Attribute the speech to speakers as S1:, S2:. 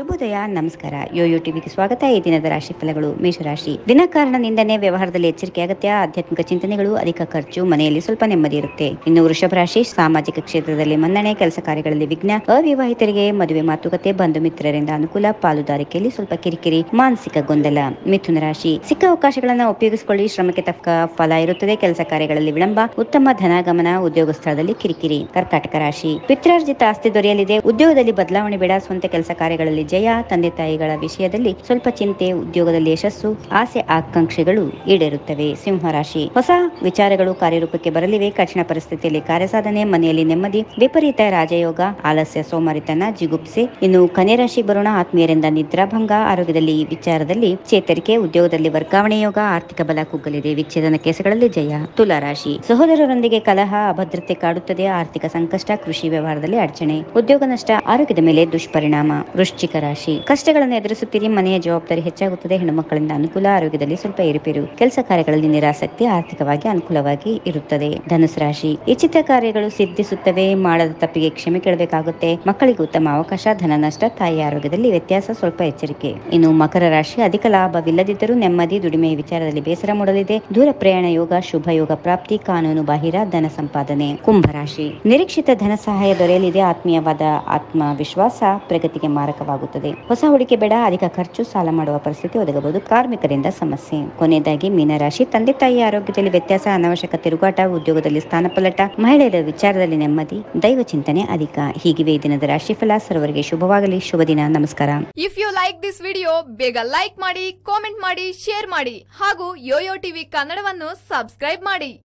S1: ಶುಭೋದಯ ನಮಸ್ಕಾರ ಯೋಯೋ ಟಿವಿಗೆ ಸ್ವಾಗತ ಈ ದಿನದ ರಾಶಿ ಫಲಗಳು ಮೇಷರಾಶಿ ವಿನಾಕಾರಣ ನಿಂದನೆ ವ್ಯವಹಾರದಲ್ಲಿ ಎಚ್ಚರಿಕೆ ಅಗತ್ಯ ಆಧ್ಯಾತ್ಮಿಕ ಚಿಂತನೆಗಳು ಅಧಿಕ ಖರ್ಚು ಮನೆಯಲ್ಲಿ ಸ್ವಲ್ಪ ನೆಮ್ಮದಿ ಇರುತ್ತೆ ಇನ್ನು ವೃಷಭ ರಾಶಿ ಸಾಮಾಜಿಕ ಕ್ಷೇತ್ರದಲ್ಲಿ ಮನ್ನಣೆ ಕೆಲಸ ಕಾರ್ಯಗಳಲ್ಲಿ ವಿಘ್ನ ಅವಿವಾಹಿತರಿಗೆ ಮದುವೆ ಮಾತುಕತೆ ಬಂಧು ಮಿತ್ರರಿಂದ ಅನುಕೂಲ ಪಾಲುದಾರಿಕೆಯಲ್ಲಿ ಸ್ವಲ್ಪ ಕಿರಿಕಿರಿ ಮಾನಸಿಕ ಗೊಂದಲ ಮಿಥುನ ರಾಶಿ ಸಿಕ್ಕ ಅವಕಾಶಗಳನ್ನ ಉಪಯೋಗಿಸಿಕೊಳ್ಳಿ ಶ್ರಮಕ್ಕೆ ತಕ್ಕ ಫಲ ಇರುತ್ತದೆ ಕೆಲಸ ಕಾರ್ಯಗಳಲ್ಲಿ ವಿಳಂಬ ಉತ್ತಮ ಧನಾಗಮನ ಉದ್ಯೋಗ ಸ್ಥಳದಲ್ಲಿ ಕಿರಿಕಿರಿ ಕರ್ಕಾಟಕ ರಾಶಿ ಪಿತ್ರಾರ್ಜಿತ ಆಸ್ತಿ ದೊರೆಯಲಿದೆ ಉದ್ಯೋಗದಲ್ಲಿ ಬದಲಾವಣೆ ಬೇಡ ಸ್ವಂತ ಕೆಲಸ ಕಾರ್ಯಗಳಲ್ಲಿ ಜಯ ತಂದೆ ತಾಯಿಗಳ ವಿಷಯದಲ್ಲಿ ಸ್ವಲ್ಪ ಚಿಂತೆ ಉದ್ಯೋಗದಲ್ಲಿ ಯಶಸ್ಸು ಆಸೆ ಆಕಾಂಕ್ಷೆಗಳು ಈಡೇರುತ್ತವೆ ಸಿಂಹರಾಶಿ ಹೊಸ ವಿಚಾರಗಳು ಕಾರ್ಯರೂಪಕ್ಕೆ ಬರಲಿವೆ ಕಠಿಣ ಪರಿಸ್ಥಿತಿಯಲ್ಲಿ ಕಾರ್ಯಸಾಧನೆ ಮನೆಯಲ್ಲಿ ನೆಮ್ಮದಿ ವಿಪರೀತ ರಾಜಯೋಗ ಆಲಸ್ಯ ಸೋಮಾರಿತನ ಜಿಗುಪ್ಸೆ ಇನ್ನು ಕನ್ಯಾ ರಾಶಿ ಬರೋಣ ಆತ್ಮೀಯರಿಂದ ನಿದ್ರಾಭಂಗ ಆರೋಗ್ಯದಲ್ಲಿ ವಿಚಾರದಲ್ಲಿ ಚೇತರಿಕೆ ಉದ್ಯೋಗದಲ್ಲಿ ವರ್ಗಾವಣೆ ಯೋಗ ಆರ್ಥಿಕ ಬಲ ಕುಗ್ಗಲಿದೆ ವಿಚ್ಛೇದನ ಕೇಸುಗಳಲ್ಲಿ ಜಯ ತುಲಾ ರಾಶಿ ಸಹೋದರರೊಂದಿಗೆ ಕಲಹ ಅಭದ್ರತೆ ಕಾಡುತ್ತದೆ ಆರ್ಥಿಕ ಸಂಕಷ್ಟ ಕೃಷಿ ವ್ಯವಹಾರದಲ್ಲಿ ಅಡಚಣೆ ಉದ್ಯೋಗ ನಷ್ಟ ಆರೋಗ್ಯದ ಮೇಲೆ ದುಷ್ಪರಿಣಾಮ ವೃಶ್ಚಿಕ ರಾಶಿ ಕಷ್ಟಗಳನ್ನು ಎದುರಿಸುತ್ತೀರಿ ಮನೆಯ ಜವಾಬ್ದಾರಿ ಹೆಚ್ಚಾಗುತ್ತದೆ ಹೆಣ್ಣು ಮಕ್ಕಳಿಂದ ಅನುಕೂಲ ಆರೋಗ್ಯದಲ್ಲಿ ಸ್ವಲ್ಪ ಏರುಪೇರು ಕೆಲಸ ಕಾರ್ಯಗಳಲ್ಲಿ ನಿರಾಸಕ್ತಿ ಆರ್ಥಿಕವಾಗಿ ಅನುಕೂಲವಾಗಿ ಇರುತ್ತದೆ ಧನುಸ್ ರಾಶಿ ಇಚ್ಛಿತ ಕಾರ್ಯಗಳು ಸಿದ್ಧಿಸುತ್ತವೆ ಮಾಡದ ತಪ್ಪಿಗೆ ಕ್ಷಮೆ ಕೇಳಬೇಕಾಗುತ್ತೆ ಮಕ್ಕಳಿಗೆ ಉತ್ತಮ ಅವಕಾಶ ಧನ ನಷ್ಟ ತಾಯಿ ಆರೋಗ್ಯದಲ್ಲಿ ವ್ಯತ್ಯಾಸ ಸ್ವಲ್ಪ ಎಚ್ಚರಿಕೆ ಇನ್ನು ಮಕರ ರಾಶಿ ಅಧಿಕ ಲಾಭವಿಲ್ಲದಿದ್ದರೂ ನೆಮ್ಮದಿ ದುಡಿಮೆಯ ವಿಚಾರದಲ್ಲಿ ಬೇಸರ ಮೂಡಲಿದೆ ದೂರ ಪ್ರಯಾಣ ಯೋಗ ಶುಭ ಯೋಗ ಪ್ರಾಪ್ತಿ ಕಾನೂನು ಬಾಹಿರ ಧನ ಸಂಪಾದನೆ ಕುಂಭರಾಶಿ ನಿರೀಕ್ಷಿತ ಧನ ಸಹಾಯ ದೊರೆಯಲಿದೆ ಆತ್ಮೀಯವಾದ ಆತ್ಮವಿಶ್ವಾಸ ಪ್ರಗತಿಗೆ ಮಾರಕವಾಗುತ್ತದೆ ಹೊಸ ಹೂಡಿಕೆ ಬೇಡ ಅಧಿಕ ಖರ್ಚು ಸಾಲ ಮಾಡುವ ಪರಿಸ್ಥಿತಿ ಒದಗಬಹುದು ಕಾರ್ಮಿಕರಿಂದ ಸಮಸ್ಯೆ ಕೊನೆಯದಾಗಿ ಮೀನರಾಶಿ ತಂದೆ ತಾಯಿ ಆರೋಗ್ಯದಲ್ಲಿ ವ್ಯತ್ಯಾಸ ಅನಾವಶ್ಯಕ ತಿರುಗಾಟ ಉದ್ಯೋಗದಲ್ಲಿ ಸ್ಥಾನಪಲ್ಲಟ ಮಹಿಳೆಯರ ವಿಚಾರದಲ್ಲಿ ನೆಮ್ಮದಿ ದೈವ ಚಿಂತನೆ ಅಧಿಕ ಹೀಗಿವೆ ಈ ದಿನದ ರಾಶಿಫಲ ಸರ್ವರಿಗೆ ಶುಭವಾಗಲಿ ಶುಭ ದಿನ ನಮಸ್ಕಾರ
S2: if you like this video ಬೇಗ ಲೈಕ್ ಮಾಡಿ ಕಾಮೆಂಟ್ ಮಾಡಿ ಶೇರ್ ಮಾಡಿ ಹಾಗೂ ಯೋಯೋ ಟಿವಿ ಕನ್ನಡವನ್ನು ಸಬ್ಸ್ಕ್ರೈಬ್ ಮಾಡಿ